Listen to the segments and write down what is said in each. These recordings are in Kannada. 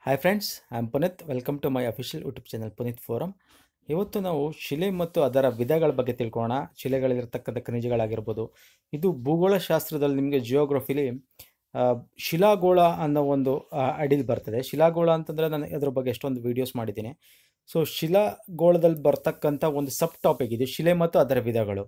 hi friends I am Puneeth welcome to my official YouTube channel Puneeth forum ಇವತ್ತು ನಾವು ಶಿಲೆ ಮತ್ತು ಅದರ ವಿಧಗಳ ಬಗ್ಗೆ ತಿಳ್ಕೊಳ್ಳೋಣ ಶಿಲೆಗಳಲ್ಲಿರ್ತಕ್ಕಂಥ ಖನಿಜಗಳಾಗಿರ್ಬೋದು ಇದು ಭೂಗೋಳಶಾಸ್ತ್ರದಲ್ಲಿ ನಿಮಗೆ ಜಿಯೋಗ್ರಫಿಲಿ ಶಿಲಾಗೋಳ ಅನ್ನೋ ಒಂದು ಅಡಿಲ್ ಬರ್ತದೆ ಶಿಲಾಗೋಳ ಅಂತಂದರೆ ನಾನು ಅದ್ರ ಬಗ್ಗೆ ಎಷ್ಟೊಂದು ವೀಡಿಯೋಸ್ ಮಾಡಿದ್ದೀನಿ ಸೊ ಶಿಲಾಗೋಳದಲ್ಲಿ ಬರ್ತಕ್ಕಂಥ ಒಂದು ಸಬ್ ಟಾಪಿಕ್ ಇದೆ ಶಿಲೆ ಮತ್ತು ಅದರ ವಿಧಗಳು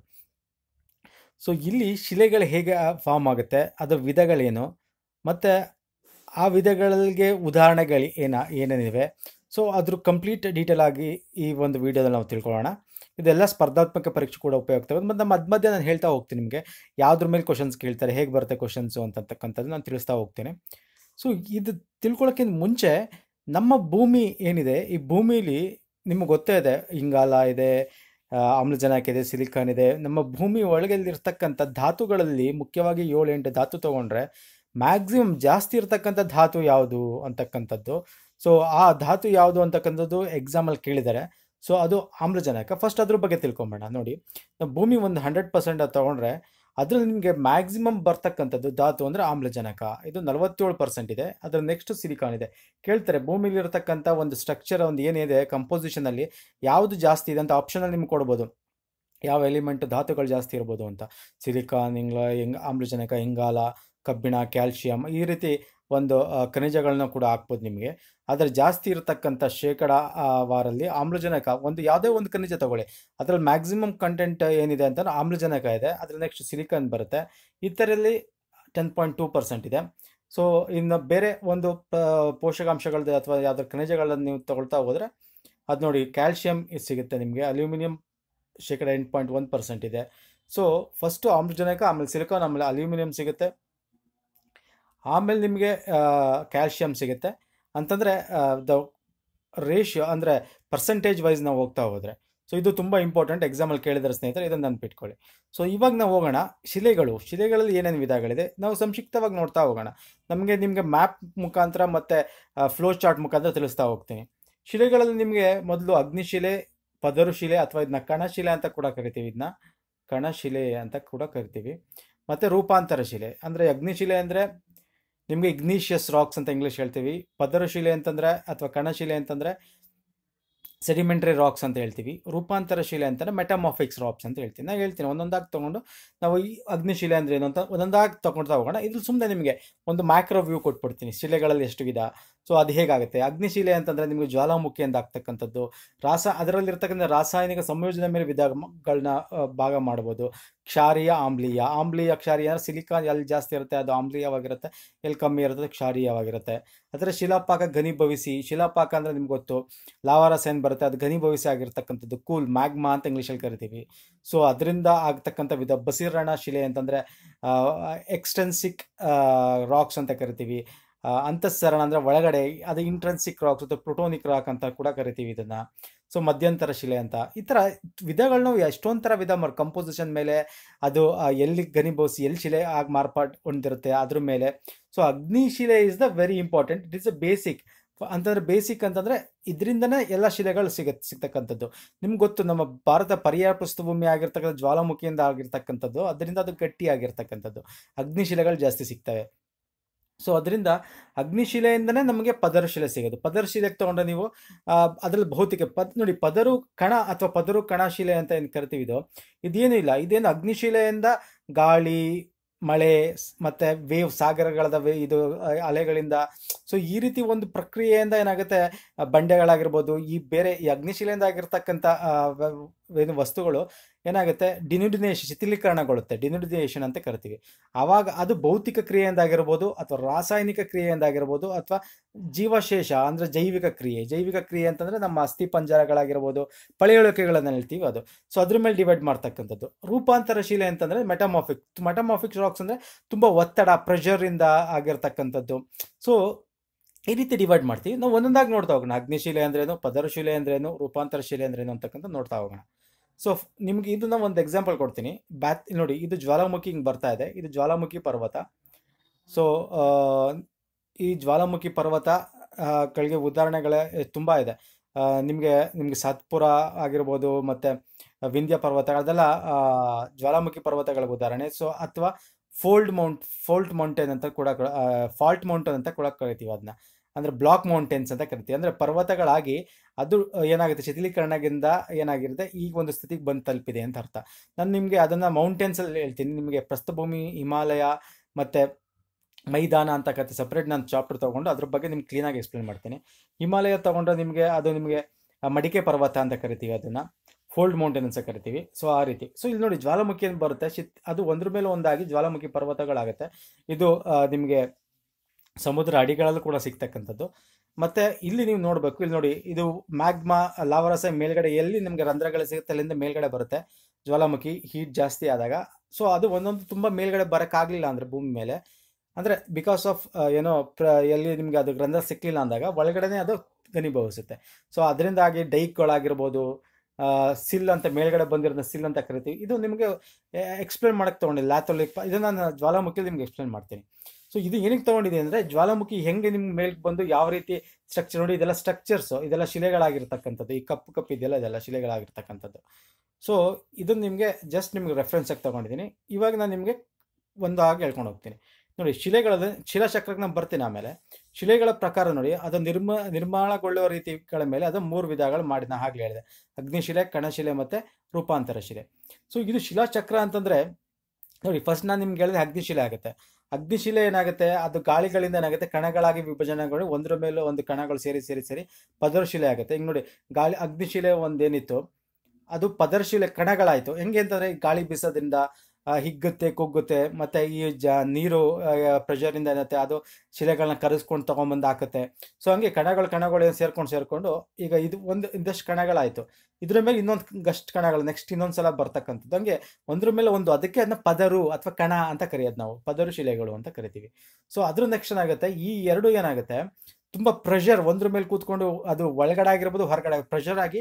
ಸೊ ಇಲ್ಲಿ ಶಿಲೆಗಳು ಹೇಗೆ ಫಾರ್ಮ್ ಆಗುತ್ತೆ ಅದರ ವಿಧಗಳೇನು ಮತ್ತು ಆ ವಿಧಗಳಿಗೆ ಉದಾಹರಣೆಗಳು ಏನ ಏನೇನಿವೆ ಸೊ ಅದ್ರ ಕಂಪ್ಲೀಟ್ ಡೀಟೇಲ್ ಆಗಿ ಈ ಒಂದು ವಿಡಿಯೋದಲ್ಲಿ ನಾವು ತಿಳ್ಕೊಳ್ಳೋಣ ಇದೆಲ್ಲ ಸ್ಪರ್ಧಾತ್ಮಕ ಪರೀಕ್ಷೆ ಕೂಡ ಉಪಯುಕ್ತ ಮತ್ತು ನಮ್ಮ ಮಧ್ಯ ಮಧ್ಯೆ ನಾನು ಹೇಳ್ತಾ ಹೋಗ್ತೀನಿ ನಿಮಗೆ ಯಾವುದ್ರ ಮೇಲೆ ಕ್ವಶನ್ಸ್ ಕೇಳ್ತಾರೆ ಹೇಗೆ ಬರುತ್ತೆ ಕ್ವಶನ್ಸು ಅಂತಕ್ಕಂಥದ್ದು ನಾನು ತಿಳಿಸ್ತಾ ಹೋಗ್ತೀನಿ ಸೊ ಇದು ತಿಳ್ಕೊಳ್ಳೋಕ್ಕಿಂತ ಮುಂಚೆ ನಮ್ಮ ಭೂಮಿ ಏನಿದೆ ಈ ಭೂಮಿಲಿ ನಿಮಗೆ ಗೊತ್ತೇ ಇದೆ ಇಂಗಾಲ ಇದೆ ಆ, ಆಮ್ಲಜನಕ ಇದೆ ಸಿಲಿಕಾನ್ ಇದೆ ನಮ್ಮ ಭೂಮಿ ಒಳಗಲ್ಲಿರ್ತಕ್ಕಂಥ ಧಾತುಗಳಲ್ಲಿ ಮುಖ್ಯವಾಗಿ ಏಳು ಎಂಟು ಧಾತು ತಗೊಂಡ್ರೆ ಮ್ಯಾಕ್ಸಿಮಮ್ ಜಾಸ್ತಿ ಇರ್ತಕ್ಕಂಥ ಧಾತು ಯಾವುದು ಅಂತಕ್ಕಂಥದ್ದು ಸೊ ಆ ಧಾತು ಯಾವುದು ಅಂತಕ್ಕಂಥದ್ದು ಎಕ್ಸಾಮಲ್ಲಿ ಕೇಳಿದ್ದಾರೆ ಸೊ ಅದು ಆಮ್ಲಜನಕ ಫಸ್ಟ್ ಅದ್ರ ಬಗ್ಗೆ ತಿಳ್ಕೊಂಬೇಡ ನೋಡಿ ನಮ್ಮ ಭೂಮಿ ಒಂದು ಹಂಡ್ರೆಡ್ ಪರ್ಸೆಂಟ್ ತೊಗೊಂಡ್ರೆ ಅದ್ರಲ್ಲಿ ನಿಮಗೆ ಮ್ಯಾಕ್ಸಿಮಮ್ ಬರ್ತಕ್ಕಂಥದ್ದು ಧಾತು ಅಂದರೆ ಆಮ್ಲಜನಕ ಇದು ನಲವತ್ತೇಳು ಪರ್ಸೆಂಟ್ ಇದೆ ಅದರ ನೆಕ್ಸ್ಟ್ ಸಿಲಿಕಾನ್ ಇದೆ ಕೇಳ್ತಾರೆ ಭೂಮಿಲಿ ಇರತಕ್ಕಂಥ ಒಂದು ಸ್ಟ್ರಕ್ಚರ್ ಒಂದು ಏನಿದೆ ಕಂಪೋಸಿಷನಲ್ಲಿ ಯಾವುದು ಜಾಸ್ತಿ ಇದೆ ಅಂತ ಆಪ್ಷನಲ್ಲಿ ನಿಮ್ಗೆ ಕೊಡ್ಬೋದು ಯಾವ ಎಲಿಮೆಂಟ್ ಧಾತುಗಳು ಜಾಸ್ತಿ ಇರ್ಬೋದು ಅಂತ ಸಿಲಿಕಾನ್ ಇಂಗ್ಲ ಇಂಗ್ ಆಮ್ಲಜನಕ ಇಂಗಾಲ ಕಬ್ಬಿಣ ಕ್ಯಾಲ್ಶಿಯಂ ಈ ರೀತಿ ಒಂದು ಆ, ಖನಿಜಗಳನ್ನ ಕೂಡ ಹಾಕ್ಬೋದು ನಿಮಗೆ ಆದರೆ ಜಾಸ್ತಿ ಇರತಕ್ಕಂಥ ಶೇಕಡ ಆ, ವಾರಲ್ಲಿ ಆಮ್ಲಜನಕ ಒಂದು ಯಾವುದೇ ಒಂದು ಖನಿಜ ತಗೊಳ್ಳಿ ಅದರಲ್ಲಿ ಮ್ಯಾಕ್ಸಿಮಮ್ ಕಂಟೆಂಟ್ ಏನಿದೆ ಅಂತ ಆಮ್ಲಜನಕ ಇದೆ ಅದ್ರ ನೆಕ್ಸ್ಟ್ ಸಿಲಿಕಾನ್ ಬರುತ್ತೆ ಇದರಲ್ಲಿ ಟೆನ್ ಪಾಯಿಂಟ್ ಟೂ ಪರ್ಸೆಂಟ್ ಇದೆ ಸೊ ಇನ್ನು ಬೇರೆ ಒಂದು ಪ- ಪೋಷಕಾಂಶಗಳದ್ದು ಅಥವಾ ಯಾವ್ದಾದ್ರು ಖನಿಜಗಳನ್ನು ನೀವು ತಗೊಳ್ತಾ ಹೋದರೆ ಅದು ನೋಡಿ ಕ್ಯಾಲ್ಶಿಯಂ ಸಿಗುತ್ತೆ ನಿಮಗೆ ಅಲ್ಯೂಮಿನಿಯಂ ಶೇಕಡ ಎಂಟು ಪಾಯಿಂಟ್ ಒನ್ ಪರ್ಸೆಂಟ್ ಇದೆ ಸೊ ಫಸ್ಟು ಆಮ್ಲಜನಕ ಆಮೇಲೆ ಸಿಲಿಕಾನ್ ಆಮೇಲೆ ಅಲ್ಯೂಮಿನಿಯಂ ಸಿಗುತ್ತೆ ಆಮೇಲೆ ನಿಮಗೆ ಕ್ಯಾಲ್ಶಿಯಂ ಸಿಗುತ್ತೆ ಅಂತಂದರೆ ದ ರೇಷಿಯೋ ಅಂದರೆ ಪರ್ಸೆಂಟೇಜ್ ವೈಸ್ ನಾವು ಹೋಗ್ತಾ ಹೋದರೆ ಸೊ ಇದು ತುಂಬ ಇಂಪಾರ್ಟೆಂಟ್ ಎಕ್ಸಾಮಲ್ಲಿ ಕೇಳಿದರೆ ಸ್ನೇಹಿತರೆ ಇದನ್ನು ನೆನ್ಪಿಟ್ಕೊಳ್ಳಿ ಸೊ ಇವಾಗ ನಾವು ಹೋಗೋಣ ಶಿಲೆಗಳು ಶಿಲೆಗಳಲ್ಲಿ ಏನೇನು ವಿಧಗಳಿದೆ ನಾವು ಸಂಕ್ಷಿಪ್ತವಾಗಿ ನೋಡ್ತಾ ಹೋಗೋಣ ನಮಗೆ ನಿಮಗೆ ಮ್ಯಾಪ್ ಮುಖಾಂತರ ಮತ್ತು ಫ್ಲೋ ಚಾರ್ಟ್ ಮುಖಾಂತರ ತಿಳಿಸ್ತಾ ಹೋಗ್ತೀನಿ ಶಿಲೆಗಳಲ್ಲಿ ನಿಮಗೆ ಮೊದಲು ಅಗ್ನಿಶಿಲೆ ಪದರು ಶಿಲೆ ಅಥವಾ ಇದನ್ನ ಕಣಶಿಲೆ ಅಂತ ಕೂಡ ಕರಿತೀವಿ ಇದನ್ನ ಕಣಶಿಲೆ ಅಂತ ಕೂಡ ಕರಿತೀವಿ ಮತ್ತು ರೂಪಾಂತರ ಶಿಲೆ ಅಂದರೆ ಅಗ್ನಿಶಿಲೆ ಅಂದರೆ ನಿಮಗೆ ಇಗ್ನೀಷಿಯಸ್ ರಾಕ್ಸ್ ಅಂತ ಇಂಗ್ಲೀಷ್ ಹೇಳ್ತೀವಿ ಪದರು ಶಿಲೆ ಅಂತಂದರೆ ಅಥವಾ ಕಣಶಿಲೆ ಅಂತಂದರೆ ಸೆಡಿಮೆಂಟ್ರಿ ರಾಕ್ಸ್ ಅಂತ ಹೇಳ್ತೀವಿ ರೂಪಾಂತರ ಶಿಲೆ ಅಂತಂದರೆ ಮೆಟಮಾಫಿಕ್ಸ್ ರಾಕ್ಸ್ ಅಂತ ಹೇಳ್ತೀನಿ ನಾನು ಹೇಳ್ತೀನಿ ಒಂದೊಂದಾಗಿ ತೊಗೊಂಡು ನಾವು ಈ ಅಗ್ನಿಶಿಲೆ ಅಂದರೆ ಏನು ಅಂತ ಒಂದೊಂದಾಗಿ ತೊಗೊಳ್ತಾ ಹೋಗೋಣ ಇದ್ರಲ್ಲಿ ಸುಮ್ಮನೆ ನಿಮಗೆ ಒಂದು ಮ್ಯಾಕ್ರೋ ವ್ಯೂ ಕೊಟ್ಬಿಡ್ತೀನಿ ಶಿಲೆಗಳಲ್ಲಿ ಎಷ್ಟು ವಿಧ ಸೊ ಅದು ಹೇಗಾಗುತ್ತೆ ಅಗ್ನಿಶಿಲೆ ಅಂತಂದರೆ ನಿಮಗೆ ಜ್ವಾಲಾಮುಖಿಯಿಂದ ಆಗ್ತಕ್ಕಂಥದ್ದು ರಾಸ ಅದರಲ್ಲಿರ್ತಕ್ಕಂಥ ರಾಸಾಯನಿಕ ಸಂಯೋಜನೆ ಮೇಲೆ ವಿಧಗಳನ್ನ ಭಾಗ ಮಾಡ್ಬೋದು ಕ್ಷಾರೀಯ ಆಮ್ಲೀಯ ಆಮ್ಲೀಯ ಕ್ಷಾರೀಯ ಅಂದರೆ ಸಿಲಿಕಾನ್ ಎಲ್ಲಿ ಜಾಸ್ತಿ ಇರುತ್ತೆ ಅದು ಆಮ್ಲೀಯವಾಗಿರುತ್ತೆ ಎಲ್ಲಿ ಕಮ್ಮಿ ಇರುತ್ತೆ ಕ್ಷಾರೀಯವಾಗಿರುತ್ತೆ ಅದರ ಶಿಲಾಪಾಕ ಘನೀಭವಿಸಿ ಶಿಲಾಪಾಕ ಅಂದರೆ ನಿಮ್ಗೆ ಗೊತ್ತು ಲಾವಾರಸ ಏನು ಬರುತ್ತೆ ಅದು ಘನೀಭವಿಸಿ ಆಗಿರ್ತಕ್ಕಂಥದ್ದು ಕೂಲ್ ಮ್ಯಾಗ್ಮಾ ಅಂತ ಇಂಗ್ಲೀಷಲ್ಲಿ ಕರಿತೀವಿ ಸೊ ಅದರಿಂದ ಆಗ್ತಕ್ಕಂಥ ವಿಧ ಬಸಿರಣ ಶಿಲೆ ಅಂತಂದರೆ ಎಕ್ಸ್ಟೆನ್ಸಿಕ್ ರಾಕ್ಸ್ ಅಂತ ಕರಿತೀವಿ ಆ, ಅಂತಃಸರಣ ಅಂದರೆ ಒಳಗಡೆ ಅದು ಇಂಟ್ರೆನ್ಸಿಕ್ ರಾಕ್ಸ್ ಅಥವಾ ಪ್ರೋಟೋನಿಕ್ ರಾಕ್ ಅಂತ ಕೂಡ ಕರಿತೀವಿ ಇದನ್ನು ಸೊ ಮಧ್ಯಂತರ ಶಿಲೆ ಅಂತ ಈ ಥರ ವಿಧಗಳನ್ನ ಎಷ್ಟೊಂದು ಥರ ವಿಧ ಮಾಡಿ ಕಂಪೋಸಿಷನ್ ಮೇಲೆ ಅದು ಆ, ಎಲ್ಲಿ ಘನೀಭವಿಸಿ ಎಲ್ಲಿ ಶಿಲೆ ಆಗಿ ಮಾರ್ಪಾಟ್ ಹೊಂದಿರುತ್ತೆ ಅದ್ರ ಮೇಲೆ ಸೊ ಅಗ್ನಿಶಿಲೆ is the very important it is a basic ಅಂತಂದ್ರೆ ಬೇಸಿಕ್ ಅಂತಂದ್ರೆ ಇದರಿಂದನೇ ಎಲ್ಲ ಶಿಲೆಗಳು ಸಿಗತ್ ಸಿಗ್ತಕ್ಕಂಥದ್ದು ನಿಮ್ಗೆ ಗೊತ್ತು ನಮ್ಮ ಭಾರತ ಪರ್ಯಾಯ ಪ್ರಸ್ಥಭೂಮಿ ಆಗಿರ್ತಕ್ಕಂಥ ಜ್ವಾಲಾಮುಖಿಯಿಂದ ಆಗಿರ್ತಕ್ಕಂಥದ್ದು ಅದರಿಂದ ಅದು ಗಟ್ಟಿ ಆಗಿರ್ತಕ್ಕಂಥದ್ದು ಅಗ್ನಿಶಿಲೆಗಳು ಜಾಸ್ತಿ ಸಿಗ್ತವೆ ಸೊ ಅದರಿಂದ ಅಗ್ನಿಶಿಲೆಯಿಂದನೇ ನಮಗೆ ಪದರು ಶಿಲೆ ಸಿಗೋದು ಪದರು ಶಿಲೆಗೆ ತೊಗೊಂಡ್ರೆ ನೀವು ಆ, ಅದ್ರಲ್ಲಿ ಭೌತಿಕ ಪದ್ ನೋಡಿ ಪದರು ಕಣ ಅಥವಾ ಪದರು ಕಣ ಶಿಲೆ ಅಂತ ಏನು ಕರಿತೀವಿ ಇದು ಇದೇನು ಇಲ್ಲ ಇದೇನು ಅಗ್ನಿಶಿಲೆಯಿಂದ ಗಾಳಿ ಮಳೆ ಸ್- ಮತ್ತೆ ವೇವ್ ಸಾಗರಗಳದ ವೇ ಇದು ಆ, ಅಲೆಗಳಿಂದ ಸೊ ಈ ರೀತಿ ಒಂದು ಪ್ರಕ್ರಿಯೆಯಿಂದ ಏನಾಗುತ್ತೆ ಆ, ಬಂಡೆಗಳಾಗಿರ್ಬೋದು ಈ ಬೇರೆ ಈ ಅಗ್ನಿಶಿಲೆಯಿಂದ ಆಗಿರ್ತಕ್ಕಂಥ ಆ, ವ- ಏನು ವಸ್ತುಗಳು ಏನಾಗುತ್ತೆ ಡಿನ್ಯುಡಿನೇಷನ್ ಶಿಥಿಲೀಕರಣಗೊಳ್ಳುತ್ತೆ ಡಿನ್ಯುಡಿನೇಷನ್ ಅಂತ ಕರಿತೀವಿ ಆವಾಗ ಅದು ಭೌತಿಕ ಕ್ರಿಯೆಯಿಂದಾಗಿರ್ಬೋದು ಅಥವಾ ರಾಸಾಯನಿಕ ಕ್ರಿಯೆಯಿಂದಾಗಿರ್ಬೋದು ಅಥವಾ ಜೀವಶೇಷ ಅಂದರೆ ಜೈವಿಕ ಕ್ರಿಯೆ ಜೈವಿಕ ಕ್ರಿಯೆ ಅಂತಂದರೆ ನಮ್ಮ ಅಸ್ಥಿ ಪಂಜರಗಳಾಗಿರ್ಬೋದು ಪಳೆಯುಳಿಕೆಗಳನ್ನು ಹೇಳ್ತೀವಿ ಅದು ಸೊ ಅದ್ರ ಮೇಲೆ ಡಿವೈಡ್ ಮಾಡ್ತಕ್ಕಂಥದ್ದು ರೂಪಾಂತರ ಶಿಲೆ ಅಂತಂದರೆ ಮೆಟಮಾಫಿಕ್ ಮೆಟಮಾಫಿಕ್ ರಾಕ್ಸ್ ಅಂದರೆ ತುಂಬ ಒತ್ತಡ ಪ್ರೆಷರಿಂದ ಆಗಿರ್ತಕ್ಕಂಥದ್ದು ಸೊ ಈ ರೀತಿ ಡಿವೈಡ್ ಮಾಡ್ತೀವಿ ನಾವು ಒಂದೊಂದಾಗಿ ನೋಡ್ತಾ ಹೋಗೋಣ ಅಗ್ನಿಶಿಲೆ ಅಂದ್ರೇನು ಪದರು ಶಿಲೆ ಅಂದ್ರೇನು ರೂಪಾಂತರ ಶಿಲೆ ಅಂದ್ರೇನು ಅಂತಕ್ಕಂಥ ನೋಡ್ತಾ ಹೋಗೋಣ ಸೊ ನಿಮ್ಗೆ ಇದನ್ನ ಒಂದು ಎಕ್ಸಾಂಪಲ್ ಕೊಡ್ತೀನಿ ಬ್ಯಾತ್ ನೋಡಿ ಇದು ಜ್ವಾಲಾಮುಖಿ ಹಿಂಗೆ ಬರ್ತಾ ಇದೆ ಇದು ಜ್ವಾಲಾಮುಖಿ ಪರ್ವತ ಸೊ ಈ ಜ್ವಾಲಾಮುಖಿ ಪರ್ವತ ಆ, ಗಳಿಗೆ ಉದಾಹರಣೆಗಳೇ ತುಂಬ ಇದೆ ನಿಮಗೆ ನಿಮಗೆ ಸತ್ಪುರ ಆಗಿರ್ಬೋದು ಮತ್ತು ವಿಂಧ್ಯ ಪರ್ವತ ಅದೆಲ್ಲ ಆ, ಜ್ವಾಲಾಮುಖಿ ಪರ್ವತಗಳ ಉದಾಹರಣೆ ಸೊ ಅಥವಾ ಫೋಲ್ಡ್ ಮೌಂಟ್ ಫೋಲ್ಟ್ ಮೌಂಟೇನ್ ಅಂತ ಕೂಡ ಫಾಲ್ಟ್ ಮೌಂಟೇನ್ ಅಂತ ಕೂಡ ಕರಿತೀವಿ ಅದನ್ನ ಅಂದರೆ ಬ್ಲಾಕ್ ಮೌಂಟೇನ್ಸ್ ಅಂತ ಕರಿತೀವಿ ಅಂದರೆ ಪರ್ವತಗಳಾಗಿ ಅದು ಏನಾಗುತ್ತೆ ಶಿಥಿಲೀಕರಣದಿಂದ ಏನಾಗಿರುತ್ತೆ ಈಗ ಒಂದು ಸ್ಥಿತಿಗೆ ಬಂದು ತಲುಪಿದೆ ಅಂತ ಅರ್ಥ ನಾನು ನಿಮಗೆ ಅದನ್ನು ಮೌಂಟೇನ್ಸಲ್ಲಿ ಹೇಳ್ತೀನಿ ನಿಮಗೆ ಪ್ರಸ್ಥಭೂಮಿ ಹಿಮಾಲಯ ಮತ್ತು ಮೈದಾನ ಅಂತ ಕತೆ ಸಪ್ರೇಟ್ ನಾನು ಚಾಪ್ಟರ್ ತೊಗೊಂಡು ಅದ್ರ ಬಗ್ಗೆ ನಿಮ್ಗೆ ಕ್ಲೀನಾಗಿ ಎಕ್ಸ್ಪ್ಲೇನ್ ಮಾಡ್ತೀನಿ ಹಿಮಾಲಯ ತೊಗೊಂಡ್ರೆ ನಿಮಗೆ ಅದು ನಿಮಗೆ ಆ, ಮಡಿಕೆ ಪರ್ವತ ಅಂತ ಕರಿತೀವಿ ಅದನ್ನು ಫೋಲ್ಡ್ ಮೌಂಟೇನ್ ಅಂತ ಕರಿತೀವಿ ಸೊ ಆ ರೀತಿ ಸೊ ಇಲ್ಲಿ ನೋಡಿ ಜ್ವಾಲಾಮುಖಿ ಅಂತ ಬರುತ್ತೆ ಶಿತ್ ಅದು ಒಂದ್ರ ಮೇಲೆ ಒಂದಾಗಿ ಜ್ವಾಲಾಮುಖಿ ಪರ್ವತಗಳಾಗುತ್ತೆ ಇದು ಆ, ನಿಮಗೆ ಸಮುದ್ರ ಅಡಿಗಳಲ್ಲೂ ಕೂಡ ಸಿಗ್ತಕ್ಕಂಥದ್ದು ಮತ್ತೆ ಇಲ್ಲಿ ನೀವು ನೋಡಬೇಕು ಇಲ್ಲಿ ನೋಡಿ ಇದು ಮ್ಯಾಗ್ಮಾ ಲಾವರಸ ಮೇಲ್ಗಡೆ ಎಲ್ಲಿ ನಿಮಗೆ ರಂಧ್ರಗಳು ಸಿಗುತ್ತೆ ಅಲ್ಲಿಂದ ಮೇಲ್ಗಡೆ ಬರುತ್ತೆ ಜ್ವಾಲಾಮುಖಿ ಹೀಟ್ ಜಾಸ್ತಿ ಆದಾಗ ಸೊ ಅದು ಒಂದೊಂದು ತುಂಬ ಮೇಲ್ಗಡೆ ಬರೋಕ್ಕಾಗಲಿಲ್ಲ ಅಂದರೆ ಭೂಮಿ ಮೇಲೆ ಅಂದರೆ ಬಿಕಾಸ್ ಆಫ್ ಏನೋ ಪ್ರ ಎಲ್ಲಿ ನಿಮಗೆ ಅದು ರಂಧ್ರ ಸಿಕ್ಕಲಿಲ್ಲ ಅಂದಾಗ ಒಳಗಡೆನೇ ಅದು ಘನೀಭವಿಸುತ್ತೆ ಸೊ ಅದರಿಂದಾಗಿ ಡೈಕ್ಗಳಾಗಿರ್ಬೋದು ಸಿಲ್ ಅಂತ ಮೇಲ್ಗಡೆ ಬಂದಿರೋದ ಸಿಲ್ ಅಂತ ಕರಿತೀವಿ ಇದು ನಿಮಗೆ ಎಕ್ಸ್ಪ್ಲೇನ್ ಮಾಡಕ್ಕೆ ತೊಗೊಂಡಿಲ್ಲ ಲ್ಯಾಥೋಲಿಕ್ ಇದನ್ನು ನಾನು ಜ್ವಾಲಾಮುಖಿಲಿ ನಿಮ್ಗೆ ಎಕ್ಸ್ಪ್ಲೇನ್ ಮಾಡ್ತೀನಿ ಸೊ ಇದು ಏನಕ್ಕೆ ತೊಗೊಂಡಿದೆ ಅಂದರೆ ಜ್ವಾಲಾಮುಖಿ ಹೆಂಗೆ ನಿಮ್ಗೆ ಮೇಲ್ಗೆ ಬಂದು ಯಾವ ರೀತಿ ಸ್ಟ್ರಕ್ಚರ್ ನೋಡಿ ಇದೆಲ್ಲ ಸ್ಟ್ರಕ್ಚರ್ಸು ಇದೆಲ್ಲ ಶಿಲೆಗಳಾಗಿರ್ತಕ್ಕಂಥದ್ದು ಈ ಕಪ್ಪು ಕಪ್ಪು ಇದೆಲ್ಲ ಇದೆಲ್ಲ ಶಿಲೆಗಳಾಗಿರ್ತಕ್ಕಂಥದ್ದು ಸೊ ಇದನ್ನು ನಿಮಗೆ ಜಸ್ಟ್ ನಿಮ್ಗೆ ರೆಫರೆನ್ಸ್ ಆಗಿ ತೊಗೊಂಡಿದ್ದೀನಿ ಇವಾಗ ನಾನು ನಿಮಗೆ ಒಂದು ಆಗಿ ಹೇಳ್ಕೊಂಡು ಹೋಗ್ತೀನಿ ನೋಡಿ ಶಿಲೆಗಳದ ಶಿಲಾಚಕ್ರಕ್ಕೆ ನಾನು ಬರ್ತೀನಿ ಆಮೇಲೆ ಶಿಲೆಗಳ ಪ್ರಕಾರ ನೋಡಿ ಅದು ನಿರ್ಮ ನಿರ್ಮಾಣಗೊಳ್ಳುವ ರೀತಿಗಳ ಮೇಲೆ ಅದು ಮೂರು ವಿಧಗಳು ಮಾಡಿ ನಾನು ಆಗಲೇ ಹೇಳಿದೆ ಅಗ್ನಿಶಿಲೆ ಕಣಶಿಲೆ ಮತ್ತು ರೂಪಾಂತರ ಶಿಲೆ ಸೊ ಇದು ಶಿಲಾಚಕ್ರ ಅಂತಂದರೆ ನೋಡಿ ಫಸ್ಟ್ ನಾನು ನಿಮ್ಗೆ ಹೇಳಿದೆ ಅಗ್ನಿಶಿಲೆ ಆಗುತ್ತೆ ಅಗ್ನಿಶಿಲೆ ಏನಾಗುತ್ತೆ ಅದು ಗಾಳಿಗಳಿಂದ ಏನಾಗುತ್ತೆ ಕಣಗಳಾಗಿ ವಿಭಜನೆಗಳು ಒಂದರ ಮೇಲೆ ಒಂದು ಕಣಗಳು ಸೇರಿ ಸೇರಿ ಸೇರಿ ಪದರಶಿಲೆ ಆಗುತ್ತೆ ಹಿಂಗೆ ನೋಡಿ ಗಾಳಿ ಅಗ್ನಿಶಿಲೆ ಒಂದೇನಿತ್ತು ಅದು ಪದರಶಿಲೆ ಕಣಗಳಾಯಿತು ಹೆಂಗೆ ಅಂತಂದರೆ ಗಾಳಿ ಬೀಸೋದ್ರಿಂದ ಆ, ಹಿಗ್ಗುತ್ತೆ ಕುಗ್ಗುತ್ತೆ ಮತ್ತು ಈ ಜ ನೀರು ಪ್ರೆಷರಿಂದ ಏನತ್ತೆ ಅದು ಶಿಲೆಗಳನ್ನ ಕರೆಸ್ಕೊಂಡು ತೊಗೊಂಬಂದು ಹಾಕುತ್ತೆ ಸೊ ಹಂಗೆ ಕಣಗಳು ಕಣಗಳು ಸೇರ್ಕೊಂಡು ಸೇರಿಕೊಂಡು ಈಗ ಇದು ಒಂದು ಇಂದಷ್ಟು ಕಣಗಳಾಯಿತು ಇದ್ರ ಮೇಲೆ ಇನ್ನೊಂದು ಗಷ್ಟು ಕಣಗಳು ನೆಕ್ಸ್ಟ್ ಇನ್ನೊಂದು ಸಲ ಬರ್ತಕ್ಕಂಥದ್ದು ಹಂಗೆ ಒಂದ್ರ ಮೇಲೆ ಒಂದು ಅದಕ್ಕೆ ಅದನ್ನ ಪದರು ಅಥವಾ ಕಣ ಅಂತ ಕರೆಯೋದು ನಾವು ಪದರು ಶಿಲೆಗಳು ಅಂತ ಕರಿತೀವಿ ಸೊ ಅದ್ರ ನೆಕ್ಸ್ಟ್ ಏನಾಗುತ್ತೆ ಈ ಎರಡು ಏನಾಗುತ್ತೆ ತುಂಬ ಪ್ರೆಷರ್ ಒಂದ್ರ ಮೇಲೆ ಕೂತ್ಕೊಂಡು ಅದು ಒಳಗಡೆ ಆಗಿರ್ಬೋದು ಹೊರಗಡೆ ಪ್ರೆಷರ್ ಆಗಿ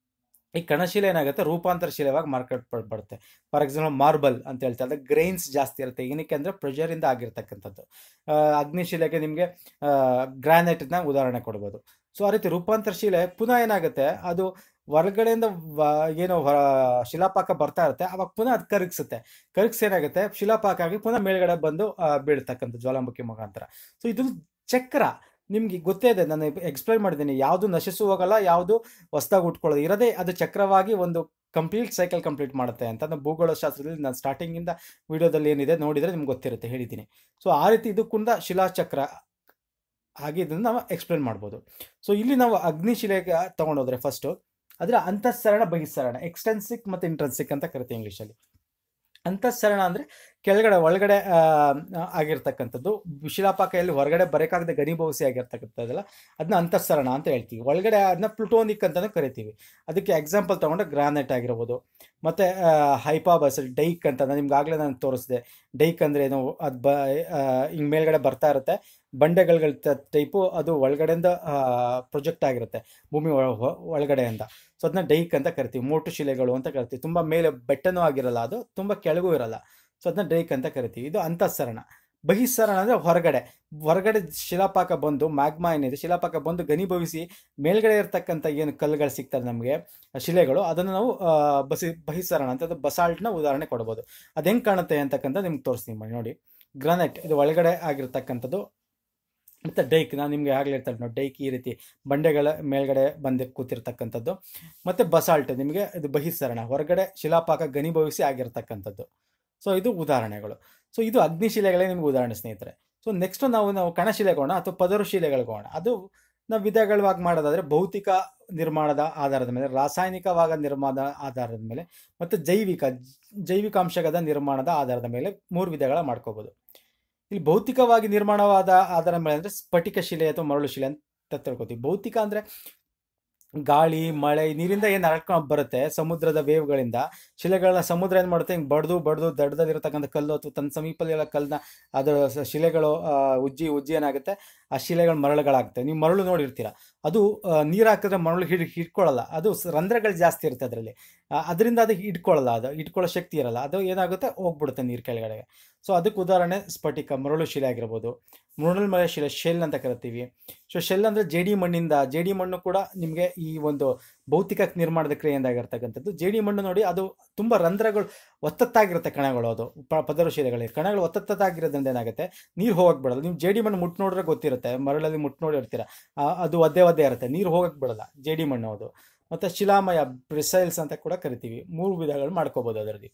ಈ ಕಣಶಿಲೆ ಏನಾಗುತ್ತೆ ರೂಪಾಂತರ ಶಿಲೆವಾಗಿ ಮಾರ್ಕೆಟ್ ಬರುತ್ತೆ ಫಾರ್ ಎಕ್ಸಾಂಪಲ್ ಮಾರ್ಬಲ್ ಅಂತ ಹೇಳ್ತಾರೆ ಅಂದ್ರೆ ಗ್ರೈನ್ಸ್ ಜಾಸ್ತಿ ಇರುತ್ತೆ ಏನಕ್ಕೆ ಅಂದರೆ ಪ್ರೆಷರಿಂದ ಆಗಿರ್ತಕ್ಕಂಥದ್ದು ಆ, ಅಗ್ನಿಶಿಲೆಗೆ ನಿಮಗೆ ಗ್ರಾನೈಟ್ನ ಉದಾಹರಣೆ ಕೊಡ್ಬೋದು ಸೊ ಆ ರೀತಿ ರೂಪಾಂತರ ಶಿಲೆ ಪುನಃ ಏನಾಗುತ್ತೆ ಅದು ಹೊರಗಡೆಯಿಂದ ವ- ಏನು ಹೊರ ಶಿಲಾಪಾಕ ಬರ್ತಾ ಇರುತ್ತೆ ಅವಾಗ ಪುನಃ ಅದು ಕರಗಿಸುತ್ತೆ ಕರಗಿಸಿ ಏನಾಗುತ್ತೆ ಶಿಲಾಪಾಕ ಆಗಿ ಪುನಃ ಮೇಲ್ಗಡೆ ಬಂದು ಆ, ಬೀಳ್ತಕ್ಕಂಥ ಜ್ವಾಲಾಮುಖಿ ಮುಖಾಂತರ ಸೊ ಇದು ಚಕ್ರ ನಿಮ್ಗೆ ಗೊತ್ತೇ ಇದೆ ನಾನು ಎಕ್ಸ್ಪ್ಲೈನ್ ಮಾಡಿದ್ದೀನಿ ಯಾವುದು ನಶಿಸು ಹೋಗಲ್ಲ ಯಾವುದು ಹೊಸ್ದಾಗಿ ಉಟ್ಕೊಳ್ಳೋದು ಇರೋದೇ ಅದು ಚಕ್ರವಾಗಿ ಒಂದು ಕಂಪ್ಲೀಟ್ ಸೈಕಲ್ ಕಂಪ್ಲೀಟ್ ಮಾಡುತ್ತೆ ಅಂತ ನಾನು ಭೂಗೋಳ ಶಾಸ್ತ್ರದಲ್ಲಿ ನಾನು ಸ್ಟಾರ್ಟಿಂಗಿಂದ ವಿಡಿಯೋದಲ್ಲಿ ಏನಿದೆ ನೋಡಿದರೆ ನಿಮ್ಗೆ ಗೊತ್ತಿರುತ್ತೆ ಹೇಳಿದ್ದೀನಿ ಸೊ ಆ ರೀತಿ ಇದು ಕುಂದ ಶಿಲಾಚಕ್ರ ಹಾಗೆ ಇದನ್ನು ನಾವು ಎಕ್ಸ್ಪ್ಲೇನ್ ಮಾಡ್ಬೋದು ಸೊ ಇಲ್ಲಿ ನಾವು ಅಗ್ನಿಶಿಲೆಗೆ ತೊಗೊಂಡೋದ್ರೆ ಫಸ್ಟು ಅದರ ಅಂತಃಸರಣ ಬಹಿಸ್ಸರಣ ಎಕ್ಸ್ಟೆನ್ಸಿಕ್ ಮತ್ತು ಇಂಟ್ರೆನ್ಸಿಕ್ ಅಂತ ಕರಿತೀವಿ ಇಂಗ್ಲೀಷಲ್ಲಿ ಅಂತಃಸರಣ ಅಂದರೆ ಕೆಳಗಡೆ ಒಳಗಡೆ ಆ, ಆಗಿರ್ತಕ್ಕಂಥದ್ದು ಶಿಲಾಪಾಕೆಯಲ್ಲಿ ಹೊರಗಡೆ ಬರೋಕ್ಕಾಗದೆ ಘನೀಭವಿಸಿ ಆಗಿರ್ತಕ್ಕಂಥದ್ದಲ್ಲ ಅದನ್ನ ಅಂತಃಸರಣ ಅಂತ ಹೇಳ್ತೀವಿ ಒಳಗಡೆ ಅದನ್ನ ಪ್ಲುಟೋನಿಕ್ ಅಂತಲೂ ಕರಿತೀವಿ ಅದಕ್ಕೆ ಎಕ್ಸಾಂಪಲ್ ತೊಗೊಂಡ್ರೆ ಗ್ರಾನೈಟ್ ಆಗಿರ್ಬೋದು ಮತ್ತು ಹೈಪಾಬಸ್ ಡೈಕ್ ಅಂತ ನಾನು ನಿಮ್ಗೆ ಆಗಲೇ ನಾನು ತೋರಿಸಿದೆ ಡೈಕ್ ಅಂದರೆ ಏನು ಅದು ಬ ಹಿಂಗೆ ಮೇಲ್ಗಡೆ ಬರ್ತಾ ಇರುತ್ತೆ ಬಂಡೆಗಳ ಟೈಪು ಅದು ಒಳಗಡೆಯಿಂದ ಪ್ರೊಜೆಕ್ಟ್ ಆಗಿರುತ್ತೆ ಭೂಮಿ ಒಳ- ಒ- ಒಳಗಡೆಯಿಂದ ಸೊ ಅದನ್ನ ಡೈಕ್ ಅಂತ ಕರಿತೀವಿ ಮೋಟು ಶಿಲೆಗಳು ಅಂತ ಕರಿತೀವಿ ತುಂಬ ಮೇಲೆ ಬೆಟ್ಟನೂ ಆಗಿರಲ್ಲ ಅದು ತುಂಬ ಕೆಳಗೂ ಇರಲ್ಲ ಸೊ ಅದನ್ನ ಡೈಕ್ ಅಂತ ಕರಿತೀವಿ ಇದು ಅಂತಃಸರಣ ಬಹಿಸ್ಸರಣ ಅಂದರೆ ಹೊರಗಡೆ ಹೊರಗಡೆ ಶಿಲಾಪಾಕ ಬಂದು ಮ್ಯಾಗ್ಮಾ ಏನಿದೆ ಶಿಲಾಪಾಕ ಬಂದು ಘನೀಭವಿಸಿ ಮೇಲ್ಗಡೆ ಇರ್ತಕ್ಕಂಥ ಏನು ಕಲ್ಲುಗಳು ಸಿಗ್ತದೆ ನಮಗೆ ಶಿಲೆಗಳು ಅದನ್ನು ನಾವು ಆ, ಬಸಿ ಬಹಿಸ್ಸರಣ ಅಂತ ಅದು ಬಸಾಲ್ಟ್ನ ಉದಾಹರಣೆ ಕೊಡ್ಬೋದು ಅದು ಹೆಂಗೆ ಕಾಣುತ್ತೆ ಅಂತಕ್ಕಂಥ ನಿಮ್ಗೆ ತೋರಿಸ್ತೀನಿ ಬನ್ನಿ ನೋಡಿ ಗ್ರಾನೈಟ್ ಇದು ಒಳಗಡೆ ಆಗಿರ್ತಕ್ಕಂಥದ್ದು ಮತ್ತು ಡೈಕ್ ನಾನು ನಿಮಗೆ ಆಗಲೇ ಇರ್ತಾರೆ ನೋಡಿ ಡೈಕ್ ಈ ರೀತಿ ಬಂಡೆಗಳ ಮೇಲ್ಗಡೆ ಬಂದು ಕೂತಿರ್ತಕ್ಕಂಥದ್ದು ಮತ್ತು ಬಸಾಲ್ಟ್ ನಿಮಗೆ ಇದು ಬಹಿಸ್ಸರಣ ಹೊರಗಡೆ ಶಿಲಾಪಾಕ ಘನೀಭವಿಸಿ ಆಗಿರ್ತಕ್ಕಂಥದ್ದು ಸೊ ಇದು ಉದಾಹರಣೆಗಳು ಸೊ ಇದು ಅಗ್ನಿಶಿಲೆಗಳೇ ನಿಮ್ಗೆ ಉದಾಹರಣೆ ಸ್ನೇಹಿತರೆ ಸೊ ನೆಕ್ಸ್ಟ್ ನಾವು ನಾವು ಕಣಶಿಲೆಗೋಣ ಅಥವಾ ಪದರು ಶಿಲೆಗಳಿಗೋಣ ಅದು ನಾವು ವಿಧಗಳವಾಗಿ ಮಾಡೋದಾದರೆ ಭೌತಿಕ ನಿರ್ಮಾಣದ ಆಧಾರದ ಮೇಲೆ ರಾಸಾಯನಿಕವಾದ ನಿರ್ಮಾಣದ ಆಧಾರದ ಮೇಲೆ ಮತ್ತು ಜೈವಿಕ ಜೈವಿಕಾಂಶದ ನಿರ್ಮಾಣದ ಆಧಾರದ ಮೇಲೆ ಮೂರು ವಿಧಗಳ ಮಾಡ್ಕೋಬೋದು ಇಲ್ಲಿ ಭೌತಿಕವಾಗಿ ನಿರ್ಮಾಣವಾದ ಆಧಾರದ ಮೇಲೆ ಅಂದರೆ ಸ್ಫಟಿಕ ಶಿಲೆ ಅಥವಾ ಮರಳು ಶಿಲೆ ಅಂತ ತಿಳ್ಕೊತೀವಿ ಭೌತಿಕ ಅಂದರೆ ಗಾಳಿ ಮಳೆ ನೀರಿಂದ ಏನು ಹರಡ್ಕೊಂಡು ಬರುತ್ತೆ ಸಮುದ್ರದ ವೇವ್ಗಳಿಂದ ಶಿಲೆಗಳನ್ನ ಸಮುದ್ರ ಏನು ಮಾಡುತ್ತೆ ಹಿಂಗೆ ಬಡ್ದು ಬಡ್ದು ದಡ್ಡದಲ್ಲಿರತಕ್ಕಂಥ ಕಲ್ಲು ಅಥವಾ ತನ್ನ ಸಮೀಪದಲ್ಲಿರೋ ಕಲ್ಲನ್ನ ಅದರ ಸ- ಶಿಲೆಗಳು ಆ, ಉಜ್ಜಿ ಉಜ್ಜಿ ಏನಾಗುತ್ತೆ ಆ ಶಿಲೆಗಳು ಮರಳುಗಳಾಗುತ್ತೆ ನೀವು ಮರಳು ನೋಡಿರ್ತೀರ ಅದು ನೀರು ಹಾಕಿದ್ರೆ ಮರಳು ಹಿಡ್ ಹಿಡ್ಕೊಳ್ಳಲ್ಲ ಅದು ಸ- ರಂಧ್ರಗಳು ಜಾಸ್ತಿ ಇರುತ್ತೆ ಅದರಲ್ಲಿ ಅದರಿಂದ ಅದು ಹಿಡ್ಕೊಳ್ಳಲ್ಲ ಅದು ಹಿಡ್ಕೊಳ್ಳೋ ಶಕ್ತಿ ಇರಲ್ಲ ಅದು ಏನಾಗುತ್ತೆ ಹೋಗ್ಬಿಡುತ್ತೆ ನೀರು ಕೆಳಗಡೆ ಸೊ ಅದಕ್ಕೆ ಉದಾಹರಣೆ ಸ್ಫಟಿಕ ಮರಳು ಶಿಲೆ ಆಗಿರ್ಬೋದು ಮೃಣಲ್ಮಯ ಶಿಲೆ ಶೆಲ್ ಅಂತ ಕರಿತೀವಿ ಸೊ ಶೆಲ್ ಅಂದರೆ ಜೇಡಿ ಮಣ್ಣಿಂದ ಜೇಡಿ ಮಣ್ಣು ಕೂಡ ನಿಮಗೆ ಈ ಒಂದು ಭೌತಿಕ ನಿರ್ಮಾಣದ ಕ್ರಿಯೆಯಿಂದ ಆಗಿರ್ತಕ್ಕಂಥದ್ದು ಜೇಡಿ ಮಣ್ಣು ನೋಡಿ ಅದು ತುಂಬ ರಂಧ್ರಗಳು ಒತ್ತತ್ತಾಗಿರುತ್ತೆ ಕಣಗಳು ಅದು ಪ ಪದರು ಶಿಲೆಗಳಿಗೆ ಕಣಗಳು ಒತ್ತತ್ತಾಗಿರೋದ್ರಿಂದ ಏನಾಗುತ್ತೆ ನೀರು ಹೋಗಕ್ಕೆ ಬಿಡಲ್ಲ ನೀವು ಜೇಡಿ ಮಣ್ಣು ಮುಟ್ಟು ನೋಡಿದ್ರೆ ಗೊತ್ತಿರುತ್ತೆ ಮರಳಲ್ಲಿ ಮುಟ್ಟು ನೋಡಿರ್ತೀರ ಆ, ಅದು ಒದ್ದೆ ಒದ್ದೆ ಇರುತ್ತೆ ನೀರು ಹೋಗಕ್ಕೆ ಬಿಡಲ್ಲ ಜೇಡಿ ಮಣ್ಣು ಅದು ಮತ್ತು ಶಿಲಾಮಯ ಬ್ರಿಸೈಲ್ಸ್ ಅಂತ ಕೂಡ ಕರಿತೀವಿ ಮೂರು ವಿಧಗಳು ಮಾಡ್ಕೋಬೋದು ಅದರಲ್ಲಿ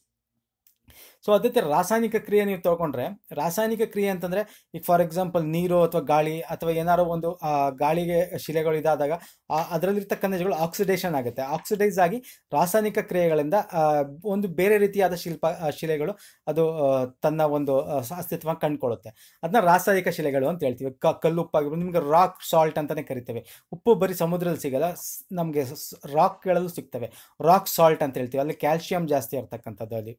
ಸೊ ಅದೇ ಥರ ರಾಸಾಯನಿಕ ಕ್ರಿಯೆ ನೀವು ತಗೊಂಡ್ರೆ ರಾಸಾಯನಿಕ ಕ್ರಿಯೆ ಅಂತಂದರೆ ಈಗ ಫಾರ್ ಎಕ್ಸಾಂಪಲ್ ನೀರು ಅಥವಾ ಗಾಳಿ ಅಥವಾ ಏನಾರೋ ಒಂದು ಆ, ಗಾಳಿಗೆ ಶಿಲೆಗಳು ಇದಾದಾಗ ಅದರಲ್ಲಿರ್ತಕ್ಕ ಖನಿಜಗಳು ಆಕ್ಸಿಡೇಷನ್ ಆಗುತ್ತೆ ಆಕ್ಸಿಡೈಸ್ ಆಗಿ ರಾಸಾಯನಿಕ ಕ್ರಿಯೆಗಳಿಂದ ಆ, ಒಂದು ಬೇರೆ ರೀತಿಯಾದ ಶಿಲ್ಪ ಆ, ಶಿಲೆಗಳು ಅದು ಆ, ತನ್ನ ಒಂದು ಆ, ಅಸ್ತಿತ್ವ ಕಂಡುಕೊಳ್ಳುತ್ತೆ ಅದನ್ನ ರಾಸಾಯನಿಕ ಶಿಲೆಗಳು ಅಂತ ಹೇಳ್ತೀವಿ ಕ ಕಲ್ಲುಪ್ಪು ಆಗಿರ್ಬೋದು ನಿಮ್ಗೆ ರಾಕ್ ಸಾಲ್ಟ್ ಅಂತಲೇ ಕರಿತೇವೆ ಉಪ್ಪು ಬರೀ ಸಮುದ್ರದಲ್ಲಿ ಸಿಗಲ್ಲ ನಮಗೆ ರಾಕ್ಗಳಲ್ಲೂ ಸಿಗ್ತವೆ ರಾಕ್ ಸಾಲ್ಟ್ ಅಂತ ಹೇಳ್ತೀವಿ ಅಲ್ಲಿ ಕ್ಯಾಲ್ಶಿಯಂ ಜಾಸ್ತಿ ಇರ್ತಕ್ಕಂಥದ್ದು ಅಲ್ಲಿ